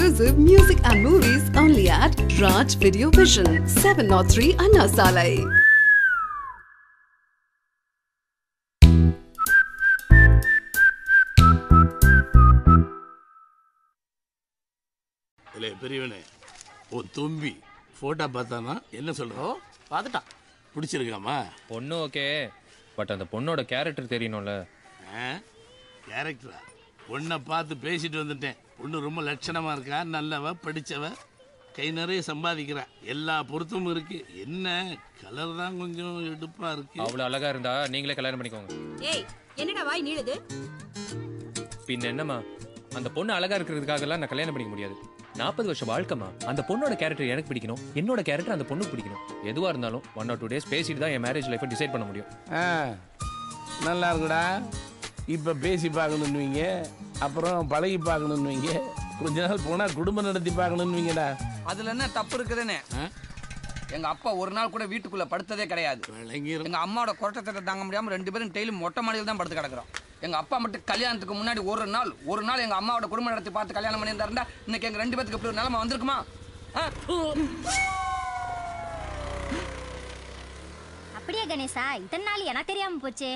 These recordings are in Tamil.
exclusive music and movies only at Raj Video Vision, 703 Anna Salai. இல்லை பெரியவனே உன் தும்பி ஃபோட்டோ பார்த்தானா என்ன சொல்கிறோம் பார்த்துட்டான் பிடிச்சிருக்காமா பொண்ணு ஓகே பட் அந்த பொண்ணோட கேரக்டர் தெரியணும்ல ஆ கேரக்டரா பொண்ணை பார்த்து பேசிட்டு வந்துட்டேன் பொண்ணு ரொம்ப லட்சணமாக இருக்கா நல்லவ படித்தவ கை நிறைய சம்பாதிக்கிறா எல்லா பொருத்தமும் இருக்கு என்ன கலர் தான் கொஞ்சம் எடுப்பாக இருக்கு அவ்வளோ அழகா இருந்தா நீங்களே கல்யாணம் பண்ணிக்கோங்க ஏய் என்னடா வாய் நீளுது பின்ன என்னம்மா அந்த பொண்ணு அழகா இருக்கிறதுக்காகலாம் நான் கல்யாணம் பண்ணிக்க முடியாது நாற்பது வருஷம் வாழ்க்கைமா அந்த பொண்ணோட கேரக்டர் எனக்கு பிடிக்கணும் என்னோட கேரக்டர் அந்த பொண்ணுக்கு பிடிக்கணும் எதுவா இருந்தாலும் ஒன் ஆர் டூ டேஸ் பேசிட்டு தான் என் மேரேஜ் லைஃபை டிசைட் பண்ண முடியும் ஆ நல்லா இருக்குடா இப்போ பேசி பார்க்கணுன்னுவீங்க அப்புறம் பழகி பார்க்கணுன்னுவீங்க கொஞ்ச நாள் போனால் குடும்பம் நடத்தி பார்க்கணுன்னுவீங்கடா அதுல என்ன தப்பு இருக்குதுன்னு எங்க அப்பா ஒரு நாள் கூட வீட்டுக்குள்ள படுத்ததே கிடையாது விளங்கிரும் எங்க அம்மாவோட கொட்டத்தை தாங்க முடியாம ரெண்டு பேரும் டெய்லி மொட்டை மாடியில் தான் படுத்து கிடக்குறோம் எங்க அப்பா மட்டும் கல்யாணத்துக்கு முன்னாடி ஒரு நாள் ஒரு நாள் எங்க அம்மாவோட குடும்பம் நடத்தி பார்த்து கல்யாணம் பண்ணியிருந்தாருந்தா இன்னைக்கு எங்க ரெண்டு பேத்துக்கு இப்படி ஒரு நிலைமை வந்திருக்குமா ஆ? அப்படியே கணேசா இத்தனை நாள் எனக்கு தெரியாம போச்சே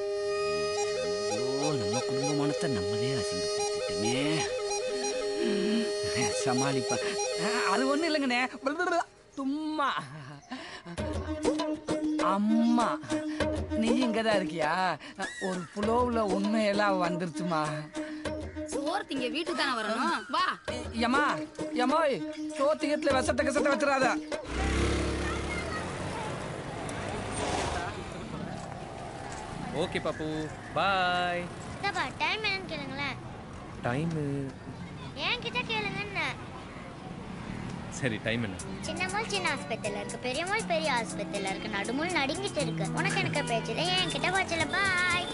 ஓ நம்ம குடும்பமானத்தை நம்மளே அசிங்கப்படுத்திட்டோமே சமாளிப்பா ஆ, அது ஒண்ணும் இல்லைங்கண்ணே சும்மா அம்மா நீ இங்கதான் இருக்கியா ஒரு புலோவில் உண்மையெல்லாம் வந்துருச்சுமா சோறு திங்க வீட்டுக்கு தானே வரணும் வா யமா யமோய் சோத்திகத்துல விஷத்தை கசத்தை வச்சிடாத ஓகே பாப்பு பாய் இதாப்பா டைம் என்னன்னு கேளுங்களேன் டைமு என்கிட்ட கேளுங்கன்னு சரி டைம் என்ன சின்ன மூல் சின்ன ஆஸ்பத்திரியில இருக்கு பெரிய மூல் பெரிய ஆஸ்பத்திரியில இருக்கு நடுமுள் நடுங்கிட்டு இருக்கு உனக்கு எனக்கு பேச்சுல என்கிட்ட வச்சல பாய்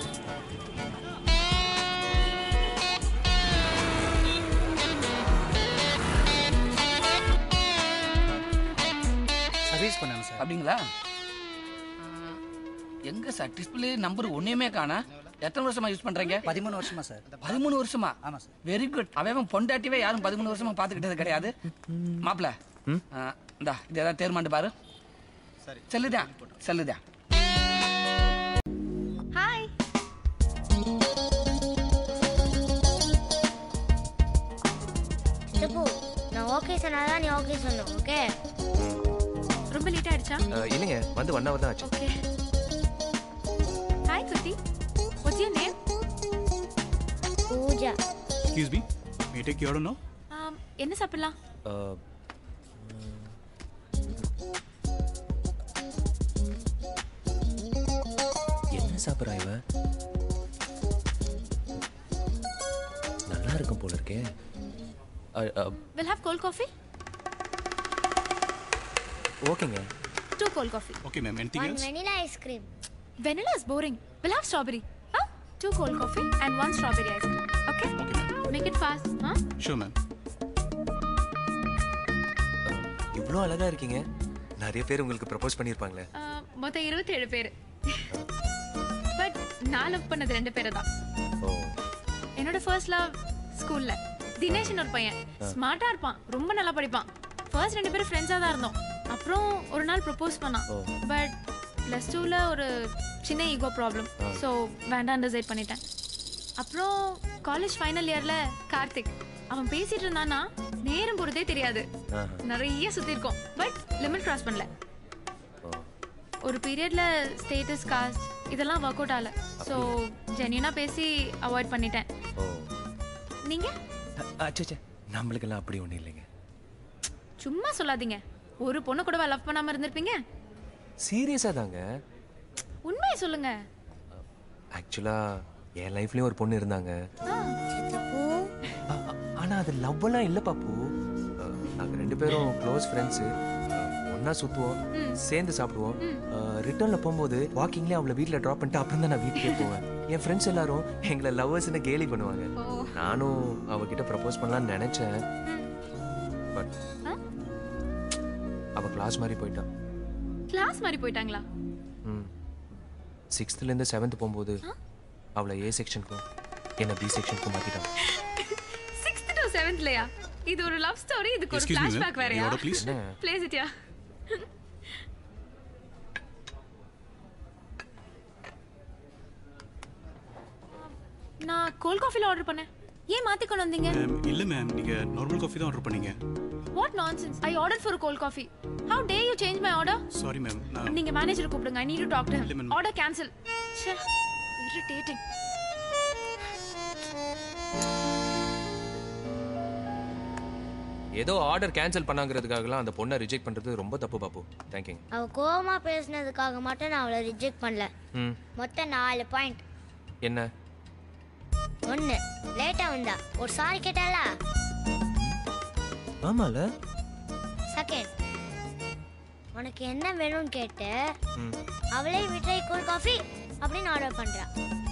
சர்வீஸ் பண்ணாங்க சார் அப்படிங்களா ஆ, எங்க சார் டிஸ்பிளே நம்பர் ஒன்னையுமே காணா எத்தனை வருஷமா யூஸ் பண்றீங்க பதிமூணு வருஷமா சார் பதிமூணு வருஷமா ஆமா சார் வெரி குட் அவன் பொண்டாட்டிவே யாரும் பதிமூணு வருஷமா பாத்துக்கிட்டது கிடையாது மாப்பிள இந்தா இது ஏதாவது தேர்மாண்டு பாரு சரி செல்லுதான் செல்லுதான் ஹாய் சித்தப்பு நான் ஓகே சொன்னாதான் நீ ஓகே சொல்லணும் ஓகே ரொம்ப லேட் ஆயிடுச்சா இல்லைங்க வந்து ஒன் ஹவர் தான் ஆச்சு ஓகே ஹாய் குட்டி what's your name Pooja Excuse me, may I take your order now? என்ன சாப்பிடலாம் அஹ், என்ன சாப்பிட்றா இவ நல்லா இருக்கும் போல இருக்கே ah, ah, will have cold coffee ஓகேங்க two cold coffee Okay, ma'am. Anything one else? Vanilla ice cream vanilla is boring will have strawberry ah two cold coffee and one strawberry ice cream okay Okay, ma'am. Make it fast ah Sure, ma'am. இவ்வளோ அழகா இருக்கீங்க நிறைய பேர் உங்களுக்கு ப்ரப்போஸ் பண்ணியிருப்பாங்களே ஆஹ், மொத்தம் இருபத்தி ஏழு பேர் பட் நான் லவ் பண்ணது ரெண்டு பேரை தான் ஓ என்னோட ஃபர்ஸ்ட் லவ் ஸ்கூல்ல தினேஷ்னு ஒரு பையன் ஸ்மார்ட்டா இருப்பான் ரொம்ப நல்லா படிப்பான் ஃபர்ஸ்ட் ரெண்டு பேரும் ஃப்ரெண்ட்ஸாக தான் இருந்தோம் அப்புறம் ஒரு நாள் ப்ரப்போஸ் பண்ணான் ஓ. பட் ப்ளஸ் டூவில் ஒரு சின்ன ஈகோ ப்ராப்ளம் ஸோ வேண்டாம் டிசைட் பண்ணிட்டேன் அப்புறம் காலேஜ் ஃபைனல் இயரில் கார்த்திக் அவன் பேசிட்டு இருந்தானா நேரம் போகிறதே தெரியாது ஆஹா. நிறைய சுற்றி இருக்கோம் பட் லிமிட் கிராஸ் பண்ணல ஓ ஒரு பீரியட்ல ஸ்டேட்டஸ் காஸ்ட் இதெல்லாம் ஒர்க் அவுட் ஆகல ஸோ ஜென்யூனாக பேசி அவாய்ட் பண்ணிட்டேன் ஓ நீங்கள் அச்சே நம்மளுக்கெல்லாம் அப்படி ஒன்றும் இல்லைங்க சும்மா சொல்லாதீங்க ஒரு பொண்ணு கூட லவ் பண்ணாம இருந்திருப்பீங்க சீரியஸாக தாங்க உண்மையை சொல்லுங்க ஆக்சுவலாக என் லைஃப்லேயும் ஒரு பொண்ணு இருந்தாங்க ஆ, சித்தப்பு ஆ- ஆ- ஆனா அது லவ்வெல்லாம் இல்லை பாப்பு அஹ், நாங்க ரெண்டு பேரும் க்ளோஸ் ஃப்ரெண்ட்ஸு ஒன்றா சுற்றுவோம் சேர்ந்து சாப்பிடுவோம் ரிட்டர்னில் போகும்போது வாக்கிங்லேயே அவளை வீட்டில் ட்ராப் பண்ணிட்டு அப்புறம் தான் நான் வீட்டுக்கே போவேன் என் ஃப்ரெண்ட்ஸ் எல்லாரும் எங்களை லவ்வர்ஸ்னு கேலி பண்ணுவாங்க ஓ நானும் அவகிட்ட ப்ரப்போஸ் பண்ணலாம்னு நினச்சேன் பட் ஆ? அவ கிளாஸ் மாதிரி போயிட்டான் கிளாஸ் மாதிரி போயிட்டாங்களா ம் சிக்ஸ்த்துலேருந்து செவன்த் போகும்போது அவளை ஏ செக்ஷனுக்கும் என்னை பி செக்ஷனுக்கும் மாற்றிட்டான் சிக்ஸ்த் டு செவன்த்லையா இது ஒரு லவ் ஸ்டோரி இதுக்கு ஒரு Excuse me, ma'am. ஃபிளாஷ்பேக் வேறயா Your order, please. ப்ளேஸ் இட்யா நான் கோல்ட் காஃபில ஆர்டர் பண்ணேன் ஏன் மாத்தி கொண்டு வந்தீங்க மேம் இல்லை மேம் நீங்கள் நார்மல் காஃபி தான் ஆர்டர் பண்ணீங்க what nonsense I order for cold coffee how dare you change my order sorry ma'am நான் நீங்க மேனேஜர் கூப்பிடுங்க I need to talk to இல்ல, ஹிம் madam. ஆர்டர் கேன்சல் ச்சே இரிட்டேட்டிங் ஏதோ ஆர்டர் கேன்சல் பண்ணாங்கிறதுக்காகலாம் அந்த பொண்ணை ரிஜெக்ட் பண்றது ரொம்ப தப்பு பாப்பு தேங்க்யூங்க அவ கோவமா பேசுனதுக்காக மட்டும் நான் அவளை ரிஜெக்ட் பண்ணல ம் மொத்தம் நாலு பாயிண்ட் என்ன ஒன்று லேட்டா வந்தா ஒரு சாரி கேட்டாளா ஆமால செகண்ட் உனக்கு என்ன வேணும்னு கேட்டு ம் அவளே மிட்டாய் கூல் காஃபி அப்படின்னு ஆர்டர் பண்றா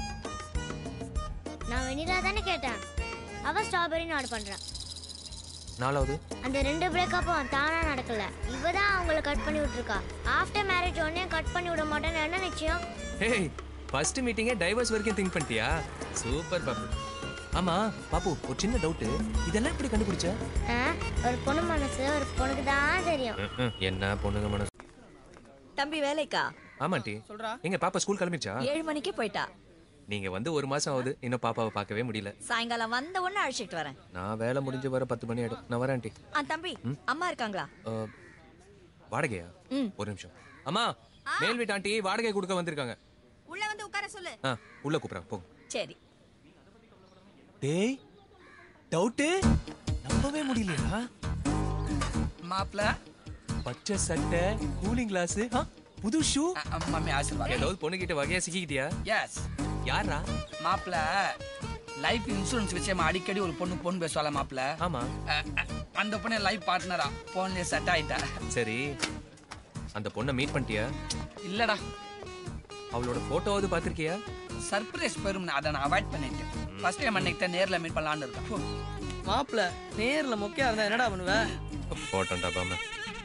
நான் வெனிலா தானே கேட்டேன் அவ ஸ்ட்ராபெரின்னு ஆர்டர் பண்றா நாலாவது அந்த ரெண்டு பிரேக்கப்பும் தானா நடக்கல இவ தான் அவங்கள கட் பண்ணி விட்டுருக்கா ஆஃப்டர் மேரேஜ் உடனே கட் பண்ணி விட மாட்டேன்னு என்ன நிச்சயம் ஹேய் ஃபர்ஸ்ட் மீட்டிங்கே டைவர்ஸ் வரைக்கும் திங்க் பண்ணிட்டியா சூப்பர் பாப்பு ஆமா பாப்பு ஒரு சின்ன டவுட் இதெல்லாம் எப்படி கண்டுபிடிச்ச ஆ, ஒரு பொண்ணு மனசு ஒரு பொண்ணுக்கு தான் தெரியும் என்ன பொண்ணுங்க மனசு தம்பி வேலைக்கா ஆமாண்டி எங்க பாப்பா ஸ்கூல் கிளம்பிச்சா ஏழு மணிக்கே போயிட்டா நீங்க வந்து ஒரு மாசம் ஆகுது இன்னும் பாப்பாவை பார்க்கவே முடியல சாயங்காலம் வந்த உடனே அழைச்சிட்டு வரேன் நான் வேலை முடிஞ்சு வர பத்து மணி ஆயிடும் நான் வரேன் ஆண்டி ஆ தம்பி அம்மா இருக்காங்களா அஹ், வாடகையா ம். ஒரு நிமிஷம் அம்மா மேல் வீட்டு ஆண்டி வாடகை கொடுக்க வந்திருக்காங்க உள்ள வந்து உட்கார சொல்லு ஆ உள்ள கூப்பிடுறேன் போங்க சரி டேய் டவுட்டு நம்பவே முடியலையா மாப்பிள்ள பச்சை சட்டை கூலிங் கிளாஸ் புது ஷூ மம்மி ஆசீர்வாதம் ஏதாவது பொண்ணுகிட்ட வகையா சிக்கிக்கிட்டியா எஸ் யாரா மாப்பிள்ள லைஃப் இன்சூரன்ஸ் விஷயமா அடிக்கடி ஒரு பொண்ணு பொண்ணு பேசுவாள மாப்பிள்ள ஆமா அஹ், அஹ், அந்த பொண்ணு லைஃப் பார்ட்னரா போன்லயே செட் ஆயிட்டா சரி அந்த பொண்ணை மீட் பண்ணிட்டியா இல்லடா அவளோட போட்டோவாவது பார்த்திருக்கியா சர்ப்ரைஸ் பெரும் அதை நான் அவாய்ட் பண்ணிட்டேன் ஃபர்ஸ்ட் டைம் அன்னைக்கு நேர்ல மீட் பண்ணலாம்னு இருக்கேன் மாப்பிள நேர்ல மொக்கையா இருந்தா என்னடா பண்ணுவ போட்டோம்டா பாம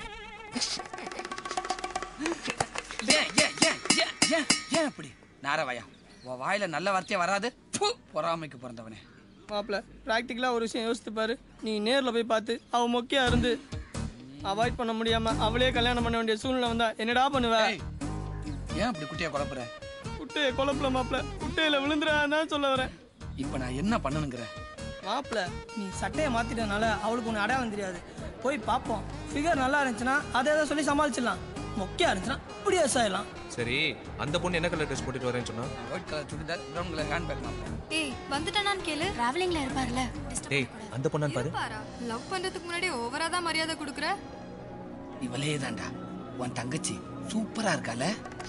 ஏன் ஏன் ஏன் ஏன் ஏன் ஏன் அப்படி நாரவாயா உன் வாயில நல்ல வார்த்தையே வராது ப்பு, பொறாமைக்கு பிறந்தவனே மாப்பிள பிராக்டிக்கலா ஒரு விஷயம் யோசித்து பாரு நீ நேர்ல போய் பார்த்து அவ மொக்கையா இருந்து அவாய்ட் பண்ண முடியாம அவளே கல்யாணம் பண்ண வேண்டிய சூழ்நிலை வந்தா என்னடா பண்ணுவ ஏய், ஏன் அப்படி குட்டியா குழப்புற குட்டையை குழப்பல மாப்பிள குட்டையில விழுந்துடாதான் சொல்ல வரேன் இப்போ நான் என்ன பண்ணணுங்கிற மாப்பிள நீ சட்டையை மாத்திட்டனால அவளுக்கு ஒன்று அடையாளம் தெரியாது போய் பார்ப்போம் ஃபிகர் நல்லா இருந்துச்சுன்னா அதை எதை சொல்லி சமாளிச்சிடலாம் மொக்கையா இருந்துச்சுன்னா இப்படியே ஆயிடலாம் சரி அந்த பொண்ணு என்ன கலர் ட்ரெஸ் போட்டுட்டு வரேன்னு சொன்னா white colour churidar brown colour hand bag மாப்பிள்ள ஏய் வந்துட்டானான்னு கேளு டிராவலிங்ல இருப்பார்ல டேய் அந்த பொண்ணான்னு பாரு லவ் பண்றதுக்கு முன்னாடி ஓவரா தான் மரியாதை கொடுக்குற இவளே தான்டா உன் தங்கச்சி சூப்பரா இருக்கால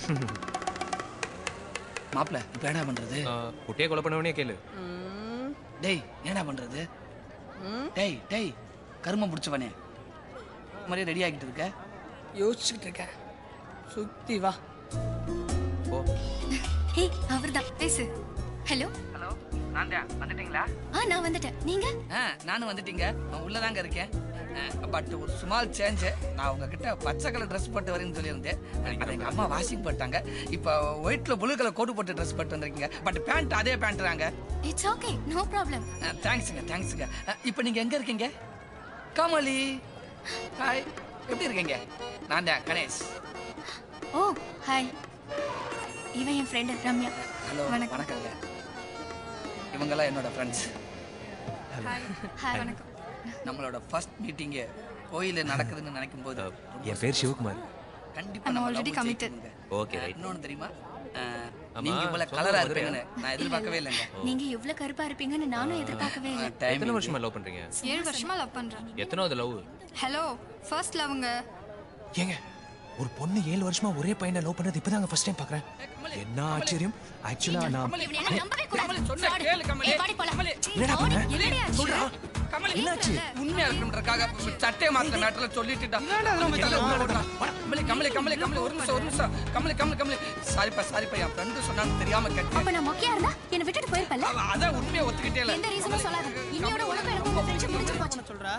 மாப்பிள்ள இப்போ என்ன பண்றது ஆ, குட்டியை கொலை பண்ணவனே கேளு டேய் என்னடா பண்றது டேய் டேய் கருமம் பிடிச்சவனே மாதிரி ரெடி ஆகிட்டு இருக்க யோசிச்சுக்கிட்டு இருக்கேன் சுத்தி வா போ ஹே அவர்தான் பேசு ஹலோ ஹலோ நான் தான் வந்துட்டீங்களா ஆ நான் வந்துட்டேன் நீங்க ஆ நானும் வந்துட்டீங்க நான் உள்ளதாங்க இருக்கேன் பட் ஒரு சுமால் சேஞ்சு நான் உங்ககிட்ட பச்சை கலர் ட்ரெஸ் போட்டு வரேன்னு சொல்லியிருந்தேன் அதை எங்கள் அம்மா வாஷிங் போட்டாங்க இப்போ ஒயிட்ல ப்ளூ கலர் கோட் போட்டு ட்ரெஸ் போட்டு வந்திருக்கீங்க பட் பேண்ட் அதே பேண்ட்றாங்க இட்ஸ் ஓகே நோ ப்ராப்ளம் தேங்க்ஸுங்க தேங்க்ஸுங்க இப்போ நீங்கள் எங்கே இருக்கீங்க கமலி ஹாய் எப்படி இருக்கீங்க நான் தான் கணேஷ் ஓ ஹாய் இவன் என் ஃப்ரெண்டு ரம்யா ஹலோ வணக்கம். வணக்கங்க இவங்கெல்லாம் என்னோட ஃப்ரெண்ட்ஸ் ஹாய் வணக்கம் நம்மளோட ஃபர்ஸ்ட் மீட்டிங்கு கோயிலில் நடக்குதுன்னு நினைக்கும் போது என் பேர் சிவகுமார் கண்டிப்பா I'm நம்ம already love committed. ஜெயிக்கணுங்க. ஓகே அஹ், ரைட் இன்னொன்னு தெரியுமா அஹ், ஆமா, நீங்க இவ்வளவு சொந்த கலரா மதுரையா? இருப்பீங்கன்னு நான் எதிர்பார்க்கவே இல்லைங்க நீங்க இவ்ளோ கருப்பா இருப்பீங்கன்னு நானும் எதிர்பார்க்கவே இல்லை டைம் எத்தனை வருஷமா லவ் பண்றீங்க ஏழு வருஷமா லவ் பண்றேன் எத்தனாவது லவ் ஹலோ ஃபர்ஸ்ட் லவ்ங்க ஏங்க ஒரு பொண்ணு ஏழு வருஷமா ஒரே பையனை லவ் பண்ணது இப்பதாங்க ஃபர்ஸ்ட் டைம் பாக்குறேன் என்ன ஆச்சரியம் ஆக்சுவலா நான் கமலி, இவனை எல்லாம் நம்பவே கூடாது. கமலி, சொன்னா Fraud. கேளு, கமலி. ஏய், வாடி போலாம். கமலி. என்னடா பண்ண? என்னடி ஆச்சு? சொல்றா கமலி என்னாச்சு? உண்மையா இருக்கணுன்றக்காக சட்டையை மாத்திர மேட்டர்ல சொல்லிட்டுடா கமலி கமலி கமலி கமலி ஒரு நிமிஷம் ஒரு நிமிஷம் கமலி கமலி கமலி சாரிப்பா சாரிப்பா என் ஃப்ரெண்டு சொன்னான்னு தெரியாம கேட்டேன் அப்ப நான் மொக்கையா இருந்தா என்னை விட்டுட்டு போயிருப்பல்ல அவ அதான் உண்மையை ஒத்துக்கிட்டே இல்ல எந்த ரீசனும் சொல்லாத இன்னையோட உனக்கு எனக்கு உங்க ஃப்ரெண்ட்ஷிப் முடிஞ்சு போச்சு சொல்றா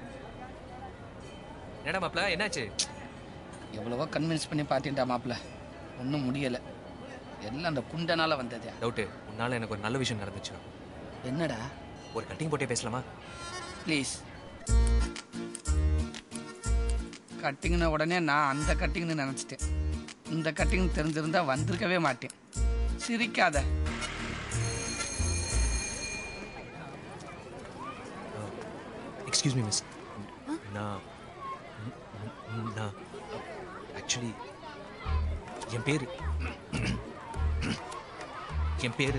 என்னடா மாப்ள என்னாச்சு எவ்வளவோ கன்வின்ஸ் பண்ணி பார்த்துட்டா மாப்பிள்ள ஒன்றும் முடியல எல்லாம் அந்த குண்டனால வந்ததே டவுட்டு உன்னால எனக்கு ஒரு நல்ல விஷயம் நடந்துச்சு என்னடா ஒரு கட்டிங் போட்டே பேசலாமா ப்ளீஸ் கட்டிங்ன உடனே நான் அந்த கட்டிங்னு நினச்சிட்டேன் இந்த கட்டிங் தெரிஞ்சிருந்தா வந்திருக்கவே மாட்டேன் சிரிக்காத எக்ஸ்கியூஸ் மீ மிஸ் நான் நான் ஆக்சுவலி என் பேர் என் பேர்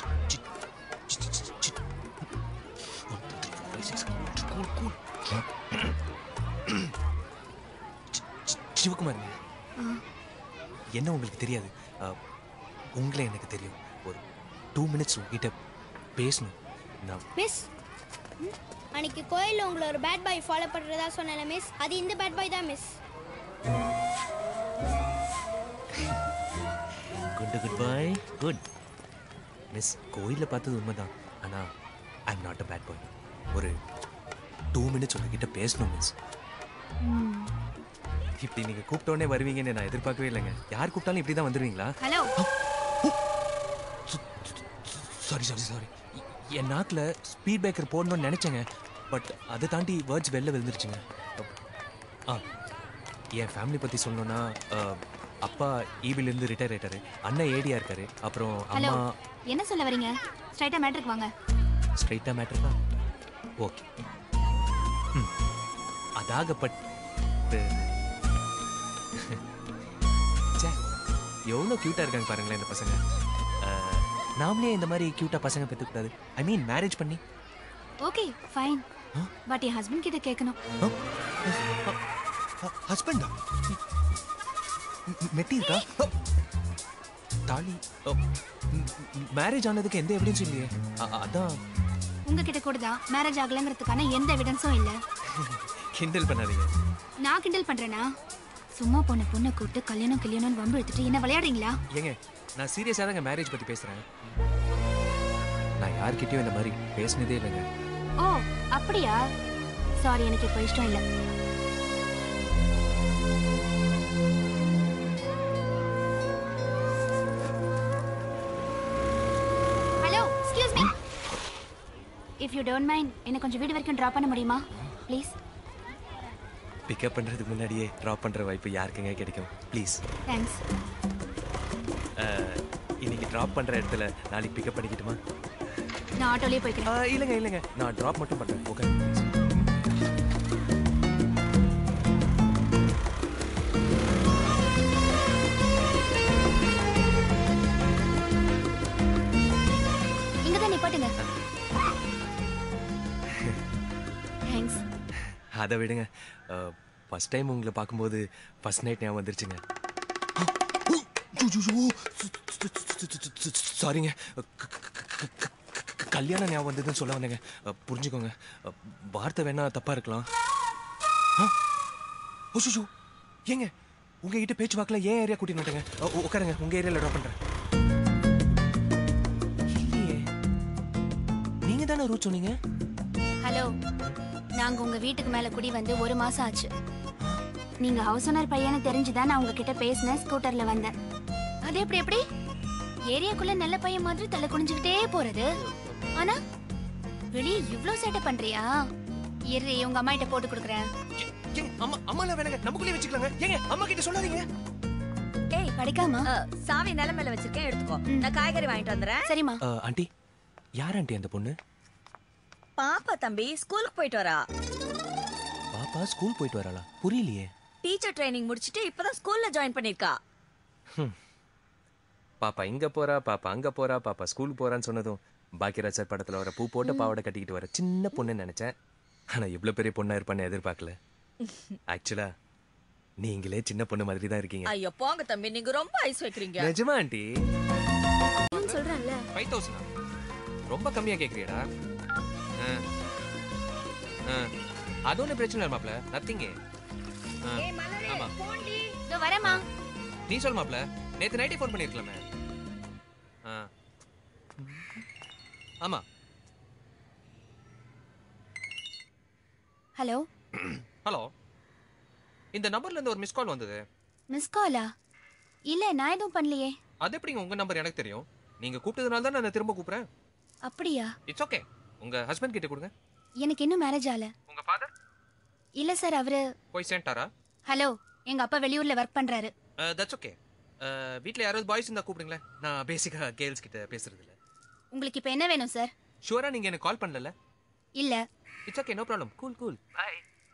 சிவகுமார் என்ன உங்களுக்கு தெரியாது அஹ், உங்களை எனக்கு தெரியும் ஒரு டூ மினிட்ஸ் உங்ககிட்ட பேசணும் நான் மிஸ் அன்னைக்கு கோயிலில் உங்களை ஒரு பேட் பாய் ஃபாலோ பண்ணுறதா சொன்னேன்ல மிஸ் அது இந்த பேட் பாய் தான் miss good good boy good miss கோயிலில் பார்த்தது உண்மைதான் ஆனால் I am not a bad boy ஒரு டூ மினிட்ஸ் உங்ககிட்ட பேசணும் மிஸ் இப்படி நீங்கள் கூப்பிட்டோன்னே வருவீங்கன்னு நான் எதிர்பார்க்கவே இல்லைங்க யார் கூப்பிட்டாலும் இப்படி தான் வந்துடுவீங்களா ஹலோ சாரி சாரி சாரி என் நாக்கில் ஸ்பீட் பிரேக்கர் போடணும்னு நினச்சேங்க பட் அதை தாண்டி வேர்ட்ஸ் வெளில விழுந்துருச்சுங்க ஆ என் ஃபேமிலி பற்றி சொல்லணும்னா அஹ், அப்பா ஈபிலேருந்து ரிட்டையர் ஆயிட்டாரு அண்ணன் ஏடியா இருக்காரு அப்புறம் ஹலோ அம்மா என்ன சொல்ல வரீங்க ஸ்ட்ரைட்டா மேட்ருக்கு வாங்க ஸ்ட்ரைட்டாக மேட்டர் தான் ஓகே ம் அதாகப்பட்டு ச்சே எவ்வளோ க்யூட்டாக இருக்காங்க பாருங்களேன் இந்த பசங்க அஹ், நாமளே இந்த மாதிரி க்யூட்டாக பசங்க பெற்றுக்கூடாது ஐ மீன் மேரேஜ் பண்ணி ஓகே ஃபைன் பட் என் ஹஸ்பண்ட் கிட்ட கேட்கணும் ஹஸ்பண்டா மெட்டி இருக்கா தாலி மேரேஜ் ஆனதுக்கு எந்த எவிடன்ஸும் இல்லையே அ- அதான் உங்ககிட்ட கூட தான் மேரேஜ் ஆகலைங்கிறதுக்கான எந்த எவிடன்ஸும் இல்லை கிண்டல் பண்ணாதீங்க நான் கிண்டல் பண்றேனா சும்மா பொண்ணு பொண்ணை கூப்பிட்டு கல்யாணம் கல்யாணம்னு வம்பு எடுத்துட்டு என்ன விளையாடுறீங்களா ஏங்க நான் சீரியஸாக தாங்க மேரேஜ் பற்றி பேசுகிறேன் நான் யார்கிட்டயும் இந்த மாதிரி பேசினதே இல்லைங்க ஓ அப்படியா சாரி எனக்கு இப்போ இஷ்டம் இல்லை hello excuse me if you don't mind என்ன கொஞ்சம் வீடு வரைக்கும் ட்ராப் பண்ண முடியுமா ப்ளீஸ் பிக்கப் பண்ணுறதுக்கு முன்னாடியே ட்ராப் பண்ணுற வாய்ப்பு யாருக்குங்க கிடைக்கும் ப்ளீஸ் தேங்க்ஸ் இன்னைக்கு ட்ராப் பண்ணுற இடத்துல நாளைக்கு பிக்கப் பண்ணிக்கிட்டுமா நான் ஆட்டோலயே போய்க்கிறேன் ஆ, இல்லைங்க இல்லைங்க நான் ட்ராப் மட்டும் பண்ணுறேன் ஓகே இங்க தான் நிப்பாட்டுங்க தேங்க்ஸ் அதை விடுங்க ஃபர்ஸ்ட் டைம் உங்களை பார்க்கும்போது ஃபர்ஸ்ட் நைட் ஞாபகம் வந்துருச்சுங்க சாரிங்க கல்யாணம் ஞாபகம் வந்ததுன்னு சொல்ல வந்தேங்க அஹ், புரிஞ்சுக்கோங்க அஹ், வார்த்தை வேணா தப்பா இருக்கலாம் ஓஷோ ஏங்க உங்ககிட்ட பேச்சு வாக்கில் ஏன் ஏரியா கூட்டிட்டு வந்துட்டேங்க அஹ், உ- உட்காருங்க உங்க ஏரியாவில் ட்ராப் பண்றேன் இல்லையே நீங்க தானே ரூட் சொன்னீங்க ஹலோ நாங்க உங்க வீட்டுக்கு மேல குடி வந்து ஒரு மாசம் ஆச்சு நீங்க ஹவுஸ் ஓனர் பையனை தெரிஞ்சுதான் நான் உங்ககிட்ட பேசினேன் ஸ்கூட்டர்ல வந்தேன் அது எப்படி எப்படி ஏரியாக்குள்ள நல்ல பையன் மாதிரி தலை குனிஞ்சுக்கிட்டே போறது ஆனா வெளியே இவ்ளோ சேட்டை பண்றியா இரு உங்க அம்மா கிட்ட போட்டு கொடுக்குறேன் ஏங்க, அம்மா அம்மாலாம் வேணாங்க நமக்குள்ளே வச்சுக்கலாங்க ஏங்க அம்மா கிட்ட சொல்லாதீங்க ஏய் படிக்காமா சாவி நிலைமையில வச்சிருக்கேன் எடுத்துக்கோ நான் காய்கறி வாங்கிட்டு வந்துடுறேன் சரிம்மா அஹ், ஆண்டி யார் ஆண்டி அந்த பொண்ணு பாப்பா தம்பி ஸ்கூலுக்கு போயிட்டு வரா பாப்பா ஸ்கூல் போயிட்டு வராளா புரியலையே டீச்சர் ட்ரைனிங் முடிச்சிட்டு இப்பதான் ஸ்கூல்ல ஜாயின் பண்ணிருக்கா பாப்பா இங்க போறா பாப்பா அங்க போறா பாப்பா ஸ்கூல் போறான்னு சொன்னதும் பாக்கியராஜ் சார் படத்துல வர பூ போட்ட பாவாடை கட்டிக்கிட்டு வர சின்ன பொண்ணுன்னு நினைச்சேன் ஆனா இவ்வளவு பெரிய பொண்ணா இருப்பான்னு எதிர்பார்க்கல ஆக்சுவலா நீங்களே சின்ன பொண்ணு மாதிரி தான் இருக்கீங்க ஐயோ போங்க தம்பி நீங்க ரொம்ப ஐஸ் வைக்கிறீங்க நிஜமா ஆண்டி சொல்றேன்ல ஃபைவ் தௌசண்ட் ரொம்ப கம்மியா கேக்குறியடா ஆ. ஆ. அது ஒன்றும் பிரச்சனை இல்லை மாப்ள நத்திங்க ஆமா இதோ வரேம்மா நீ சொல் மாப்ள நேத்து நைட்டே ஃபோன் பண்ணிருக்கலாமே ஆ ஆமா ஹலோ ஹலோ இந்த நம்பர்ல இருந்து ஒரு மிஸ் கால் வந்தது மிஸ் காலா இல்ல நான் எதுவும் பண்ணலையே அது எப்படிங்க உங்க நம்பர் எனக்கு தெரியும் நீங்க கூப்பிட்டதுனால தான் நான் திரும்ப கூப்பிடுறேன் அப்படியா இட்ஸ் ஓகே உங்க ஹஸ்பண்ட் கிட்ட கொடுங்க எனக்கு இன்னும் மேரேஜ் ஆகல உங்க ஃபாதர் இல்ல சார் அவரு போய் சேர்ந்துட்டாரா ஹலோ எங்க அப்பா வெளியூர்ல ஒர்க் பண்றாரு தட்ஸ் ஓகே வீட்டில் யாராவது பாய்ஸ் இருந்தால் கூப்பிடுங்களேன் நான் பேசிக்காக கேர்ள்ஸ் கிட்ட பேசுறது இல்லை உங்களுக்கு இப்ப என்ன வேணும் சார் ஷுவராக நீங்கள் எனக்கு கால் பண்ணல இல்ல it's okay no problem cool cool bye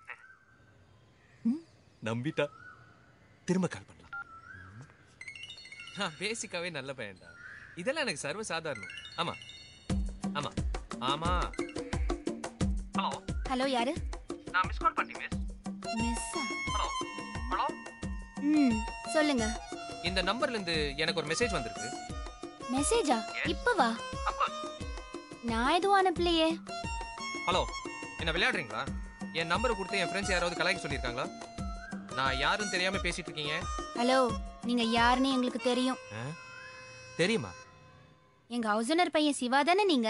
நம்பிட்டா திரும்ப கால் பண்ணலாம் ம். நான் பேசிக்காவே நல்ல பையன்டா இதெல்லாம் எனக்கு சர்வ சாதாரணம் ஆமா ஆமா ஆமா ஹலோ ஹலோ யாரு நான் மிஸ் கால் பண்ணி மிஸ் மிஸ்ஸா ஹலோ ஹலோ ம் சொல்லுங்க இந்த நம்பர்ல இருந்து எனக்கு ஒரு மெசேஜ் வந்திருக்கு மெசேஜா இப்பவா நான் எதுவும் அனுப்பலையே ஹலோ என்ன விளையாடுறீங்களா என் நம்பரை கொடுத்து என் ஃப்ரெண்ட்ஸ் யாராவது கலாய்க்க சொல்லியிருக்காங்களா நான் யாரும் தெரியாம பேசிட்டு இருக்கீங்க ஹலோ நீங்க யாருன்னு எங்களுக்கு தெரியும் ஆ? தெரியுமா எங்க ஹவுஸ் ஓனர் பையன் சிவா தானே நீங்க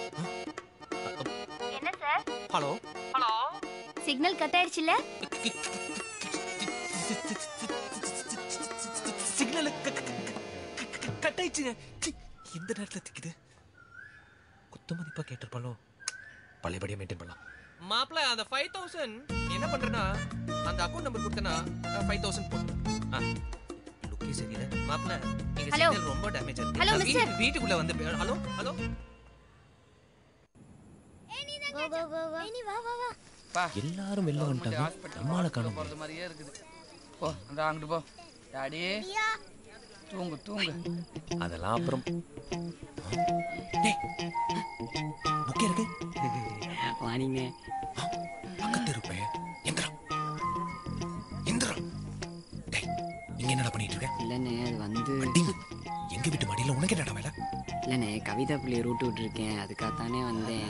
என்ன sir hello hello signal cut ஆயிடுச்சுல சிக்னல் கட் ஆயிடுச்சுங்க சி, இந்த நேரத்துல திக்குது குத்து மதிப்பா கேட்டிருப்பாலோ பழையபடியா மெயின்டைன் பண்ணலாம் மாப்பிள அந்த ஃபைவ் தௌசண்ட் என்ன பண்றேன்னா அந்த அக்கௌண்ட் நம்பர் கொடுத்தனா ஃபைவ் தௌசண்ட் போட்டு லுக்கே சரியில்லை மாப்பிள எங்க Hello. சிக்னல் ரொம்ப டேமேஜ் ஆயிருக்கு Hello, நான் mister. வீட்டு- வீட்டுக்குள்ள வந்து ஹலோ ஹலோ பா எல்லாரும் வெளில வந்துட்டாங்க நம்மால காணும் போறது மாதிரியே இருக்குது போ அந்த அங்கிட்டு போ டாடி தூங்கு தூங்கு அதெல்லாம் அப்புறம் டேய் புக்கே இருக்கு வாணிங்க பக்கத்து இருப்பேன் எந்திரா எந்திரா டேய் இங்க என்னடா பண்ணிட்டு இருக்க இல்லைண்ணே அது வந்து டிங் எங்க வீட்டு மடியில உனக்கு என்னடா வேலை இல்லைண்ணே கவிதா பிள்ளைய ரூட்டு விட்டுருக்கேன் அதுக்காகத்தானே வந்தேன்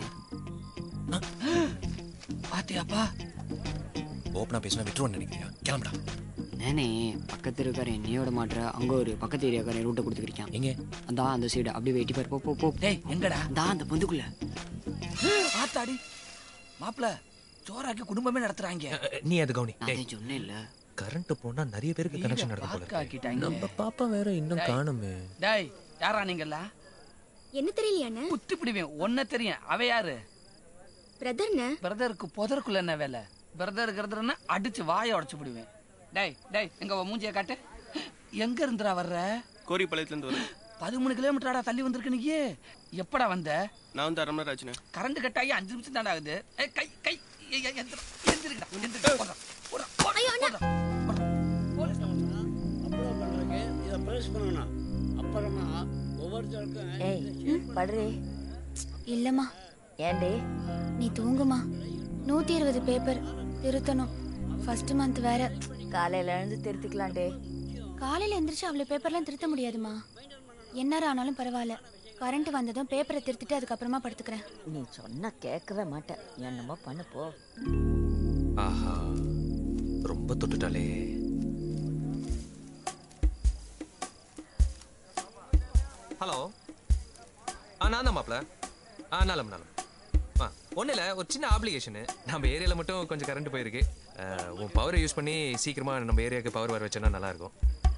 பாத்தியாப்பா ஓப்பனா பேசினா விட்டுருவோன்னு நினைக்கிறியா கிளம்புடா நானே பக்கத்து இருக்கார என்னைய விட மாட்டேற அங்க ஒரு பக்கத்து ஏரியாக்காரன் ரூட்டை கொடுத்துருக்கான் எங்க அந்த அந்த சைடு அப்படியே வெயிட்டி பாரு போ போ போ டேய் எங்கடா தான் அந்த பொந்துக்குள்ள ஆத்தாடி மாப்பிள சோறாக்கி குடும்பமே நடத்துறாங்க நீ அது கவுனி நான் டேய் தான் சொன்னேன் இல்ல கரண்ட் போனா நிறைய பேருக்கு கனெக்ஷன் நடக்கும் போல இருக்கு. ஆக்கிட்டாங்க நம்ம பாப்பா வேற இன்னும் டேய். காணுமே டேய் யாரா நீங்கல்ல என்ன தெரியலையாண்ணே குத்தி பிடிவேன் ஒன்ன தெரியும் அவ யாரு பிரதர்ண்ணே பிரதருக்கு புதருக்குள்ள என்ன வேலை பிரதர் கிரதர்னா அடிச்சு வாயை உடைச்சு பிடுவேன் டேய் டேய் எங்க உன் மூஞ்சிய காட்டு எங்க இருந்துடா வர்ற கோரிப்பாளையத்துலேருந்து வரேன் பதிமூணு கிலோமீட்டராடா தள்ளி வந்திருக்கு நீ எப்படா வந்த நான் வந்து அரை மணி நேரம் ஆச்சுண்ணே கரண்ட் கட் ஆகி அஞ்சு நிமிஷம் தானே ஆகுது ஏய், கை கை ஏய், ஏய், எந்திரு, எந்திருக்கடா, எந்திருக்கடா, போடா, போடா, போடா, போடா, போடா. போலீஸ் இதை ப்ரெஸ் பண்ணணும் அப்புறமா ஒவ்வொருத்தருக்கும் ஏய் படுறி இல்லம்மா ஏண்டி நீ தூங்குமா நூத்தி இருபது பேப்பர் திருத்தணும் ஃபர்ஸ்ட் மந்த் வேற காலையில எழுந்து திருத்திக்கலாம்டே காலையில எந்திரிச்சு அவ்வளவு பேப்பர்லாம் திருத்த முடியாதுமா எந்நேரம் ஆனாலும் பரவாயில்ல கரண்ட் வந்ததும் பேப்பரை திருத்திட்டு அதுக்கப்புறமா படுத்துக்கிறேன் நீ சொன்னா கேட்கவே மாட்டேன் என்னமோ பண்ணு போ ஆஹா ரொம்ப தொட்டுட்டாலே ஹலோ ஆ நான் தான் மாப்ள ஆ நலம் நலம் ஆ ஒன்றும் இல்லை ஒரு சின்ன ஆப்ளிகேஷனு நம்ம ஏரியாவில் மட்டும் கொஞ்சம் கரண்ட் போயிருக்கு அஹ், உன் பவரை யூஸ் பண்ணி சீக்கிரமாக நம்ம ஏரியாவுக்கு பவர் வர வச்சோன்னா நல்லா இருக்கும்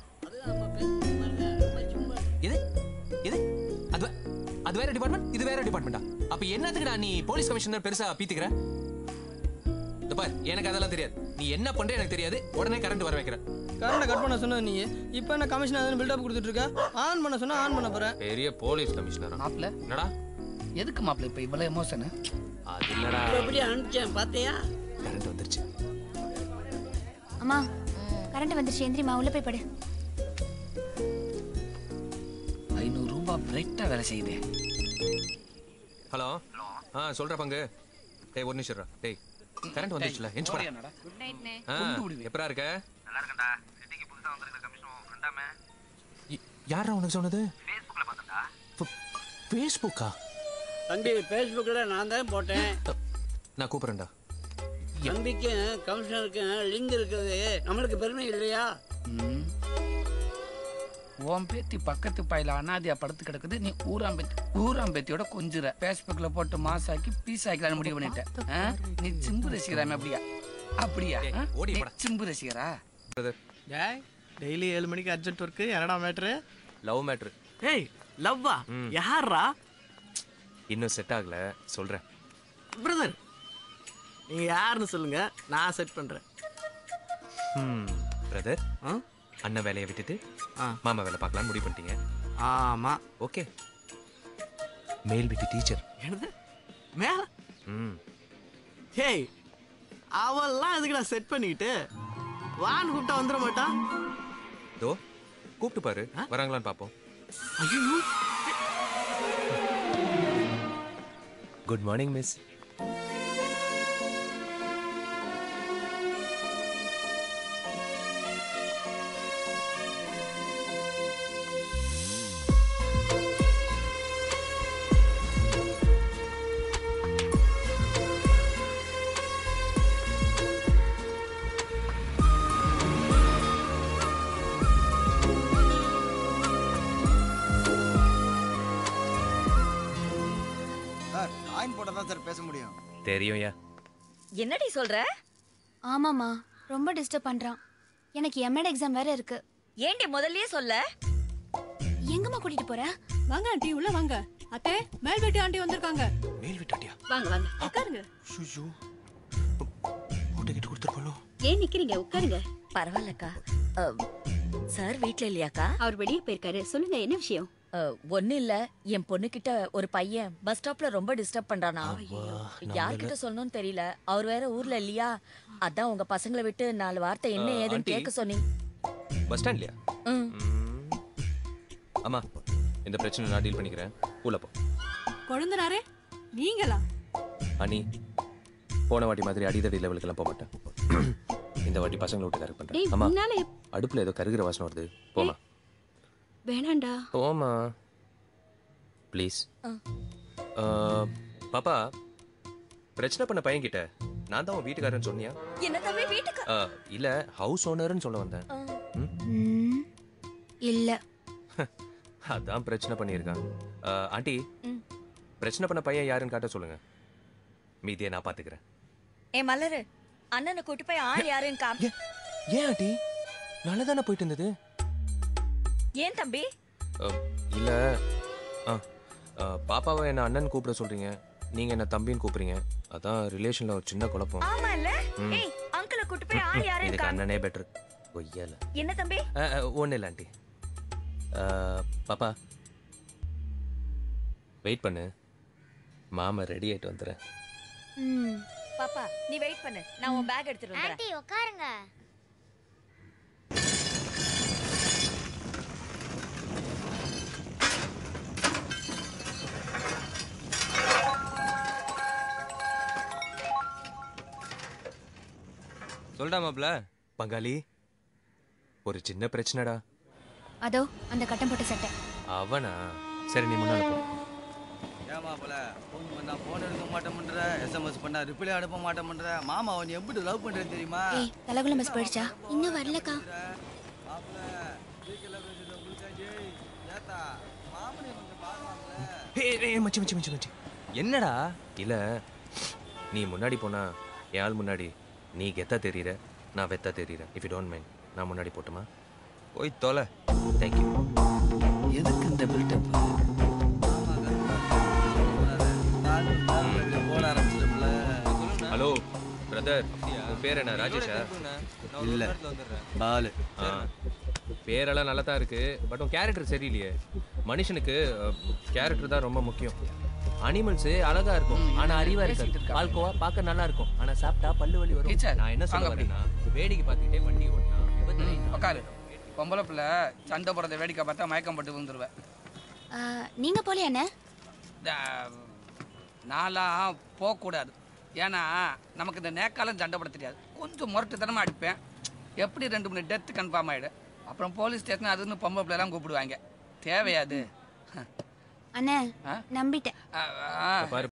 இது இது அது வே- அது வேற டிபார்ட்மெண்ட் இது வேற டிபார்ட்மெண்டா அப்ப என்னத்துக்குடா நீ போலீஸ் கமிஷனர் பெருசா பீத்துக்கிற இந்த பார் எனக்கு அதெல்லாம் தெரியாது நீ என்ன பண்ற எனக்கு தெரியாது உடனே கரண்ட் வர வைக்கிற கரண்ட்டை கட் பண்ண சொன்னது நீ இப்போ என்ன கமிஷன் பில்டப் கொடுத்துட்டு இருக்க ஆன் பண்ண சொன்னா ஆன் பண்ண போறேன் பெரிய போலீஸ் கமிஷனர் மாப்பிள என்னடா எதுக்கு மாப்பிள இப்ப இவ்வளவு எமோஷனு அது இல்லடா எப்படி அனுப்பிச்சேன் பார்த்தியா கரண்ட் வந்துருச்சு அம்மா கரண்ட் வந்துருச்சு எந்திரிமா உள்ள போய் படு ஐநூறு ரூபாய் பிரைட்டா வேலை செய்யுது ஹலோ ஆ சொல்ற பங்கு டேய் ஒரு நிமிஷம் இருடா. டேய் கரண்ட் வந்துருச்சுல எஞ்சி போடா ஆ எப்பரா இருக்க ய- யாரா உனக்கு சொன்னது ஃபேஸ்புக்கா தம்பி ஃபேஸ்புக்கில் நான் தான் போட்டேன் நான் கூப்பிடுறேன்டா தம்பிக்கும் கமிஷனருக்கும் லிங்க் இருக்குது நம்மளுக்கு பெருமை இல்லையா ம். உன் பேத்தி பக்கத்து பாயில அனாதியா படுத்து கிடக்குது நீ ஊராம்பேத்தி ஊராம்பேத்தியோட கொஞ்சுற பேஸ்புக்ல போட்டு மாசாக்கி பீஸ் ஆக்கலாம்னு முடிவு பண்ணிட்டேன் ஆ? நீ சிம்பு ரசிகராமே அப்படியா அப்படியா ஆ? ஓடி நீ போடா. சிம்பு ரசிகரா பிரதர் டேய் டெய்லி ஏழு மணிக்கு அர்ஜென்ட் ஒர்க்கு என்னடா மேட்ரு லவ் மேட்ரு ஏய் லவ்வா யாரா இன்னும் செட் ஆகல சொல்றேன் பிரதர் நீங்க யாருன்னு சொல்லுங்க நான் செட் பண்றேன் பிரதர் அண்ணன் வேலையை விட்டுட்டு மாமா வேலை பார்க்கலாம்னு முடிவு பண்ணிட்டீங்க ஆமா ஓகே மேல் வீட்டு டீச்சர் என்னது மேல ம் ஹேய் அவெல்லாம் எதுக்குடா செட் பண்ணிக்கிட்டு வான்னு கூப்பிட்டா வந்துட மாட்டான் தோ கூப்பிட்டு பாரு வராங்களான்னு பார்ப்போம் ஐயோ good morning miss sir coin போட்டால் தான் சார் பேச முடியும் தெரியும் யா என்னடி சொல்ற ஆமாம்மா ரொம்ப டிஸ்டர்ப் பண்றான் எனக்கு எம்எட் எக்ஸாம் வேற இருக்கு ஏண்டி முதல்லயே சொல்ல எங்கம்மா கூட்டிட்டு போற வாங்க ஆண்டி உள்ள வாங்க அத்தே மேல் வீட்டு ஆண்டி வந்திருக்காங்க மேல் வீட்டாட்டியா வாங்க வாங்க உட்காருங்க ஷுஷு போட்டு கிட்ட கொடுத்துருப்பாளோ ஏன் நிக்கிறீங்க உட்காருங்க பரவாயில்லக்கா சார் வீட்ல இல்லையாக்கா அவர் வெளியே போயிருக்காரு சொல்லுங்க என்ன விஷயம் ஒண்ணு இல்ல என் பொண்ணு கிட்ட ஒரு பையன் பஸ் ஸ்டாப்ல ரொம்ப டிஸ்டர்ப் பண்றானா யார்கிட்ட சொல்லணும்னு தெரியல அவர் வேற ஊர்ல இல்லையா அதான் உங்க பசங்களை விட்டு நாலு வார்த்தை என்ன ஆ, ஏதுன்னு ஆண்டி. கேட்க சொன்னீங்க பஸ் ஸ்டாண்ட்லையா ம். அம்மா இந்த பிரச்சனை நான் டீல் பண்ணிக்கிறேன் உள்ள போ கொழுந்தனாரே நீங்களா அனி போன வாட்டி மாதிரி அடிதடி லெவலுக்கெல்லாம் போக மாட்டேன் இந்த வாட்டி பசங்களை விட்டு கரெக்ட் டேய், பண்றேன் அம்மா முன்னால எப்- அடுப்புல ஏதோ கருகிற வாசனை வருது போமா வேணாண்டா போமா ப்ளீஸ் பாப்பா பிரச்சனை பண்ண பையன்கிட்ட நான் தான் உன் வீட்டுக்காரன்னு சொன்னியா என்ன தம்பி வீட்டுக்கு ஆ, இல்ல ஹவுஸ் ஓனர்னு சொல்ல வந்தேன் ம், இல்ல அதான் பிரச்சனை பண்ணியிருக்கான் ஆ, ஆண்டி ம். பிரச்சனை பண்ண பையன் யாருன்னு காட்ட சொல்லுங்க மீதியை நான் பாத்துக்கிறேன் ஏ மலரு அண்ணனை கூட்டி போய் ஆள் யாருன்னு காம் ஏன் ஆண்டி நல்லா தானே போயிட்டு இருந்தது ஏன் தம்பி ஆ, இல்ல ஆ, ஆ, பாப்பாவை என்ன அண்ணன் கூப்பிட சொல்றீங்க நீங்க என்ன தம்பின்னு கூப்பிடுறீங்க அதான் ரிலேஷன்ல ஒரு சின்ன குழப்பம் ஆமா இல்ல ம். ஏய் அங்கிள கூட்டி போய் ஆள் யாருன்னு இதுக்கு காம் அண்ணனே பெட்டர் கொய்யால என்ன தம்பி ஒன்றும் இல்லை ஆண்டி ஆ, பாப்பா வெயிட் பண்ணு மாமா ரெடி ஆயிட்டு வந்துடுறேன் ம் பாப்பா நீ வெயிட் பண்ணு நான் உன் பேக் எடுத்துட்டு வந்துறேன் ஆண்டி உட்காருங்க சொல்டா மாப்ள பங்காளி ஒரு சின்ன பிரச்சனைடா அதோ அந்த கட்டம் போட்ட சட்டை அவனா சரி நீ முன்னால போ ஏமா போல ஃபோன் பண்ணா ஃபோன் எடுக்க மாட்டேன்ற எஸ்எம்எஸ் பண்ணா ரிப்ளை அனுப்ப மாட்டேன்ற மாமா அவன் எப்படி லவ் பண்றேன்னு தெரியுமா ஏய் தலகுல பஸ் போயிடுச்சா இன்னும் வரலக்கா ஏய், ஏய், மச்சி மச்சி மச்சி மச்சி என்னடா இல்ல நீ முன்னாடி போனா என் ஆள் முன்னாடி நீ கெத்தா தெரியுற நான் வெத்தா தெரியுறேன் இஃப் யூ டோன்ட் மைண்ட் நான் முன்னாடி போட்டுமா போய் தொலை தேங்க்யூ எதுக்கு இந்த பில்டப் போட ஆரம்பிச்சிட்டோம்ல ஹலோ பிரதர் உன் பேர் என்ன ராஜேஷா இல்ல பாலு ஆ பேரெல்லாம் நல்லா தான் இருக்கு பட் உன் கேரக்டர் சரியில்லையே மனுஷனுக்கு கேரக்டர் தான் ரொம்ப முக்கியம் அனிமல்ஸ் அழகா இருக்கும் ஆனா அறிவா இருக்காது பால்கோவா பார்க்க நல்லா இருக்கும் ஆனா சாப்பிட்டா பல்லு வலி வரும் டீச்சர், நான் என்ன சொல்ல வாங்க அப்படி. வரேன்னா வேடிக்கை பார்த்துக்கிட்டே வண்டி ஓட்டினா விபத்து ம், ஆயிடும். உட்காரு பொம்பளை பிள்ளை சண்டை போடுறத வேடிக்கை பார்த்தா மயக்கம் போட்டு விழுந்துருவேன் ஆ, நீங்க போலியா என்ன நான்லாம் போகக்கூடாது ஏன்னா நமக்கு இந்த நேக்காலம் சண்டை போட தெரியாது கொஞ்சம் முரட்டுத்தனமாக அடிப்பேன் எப்படி ரெண்டு மூணு டெத்து கன்ஃபார்ம் ஆகிடும் அப்புறம் போலீஸ் ஸ்டேஷன் அதுன்னு பொம்பளை பிள்ளைலாம் கூப்பிடுவாங்க தேவையாது அண்ணே ஆ? நம்பிட்டேன் ஆ, ஆ. பாரு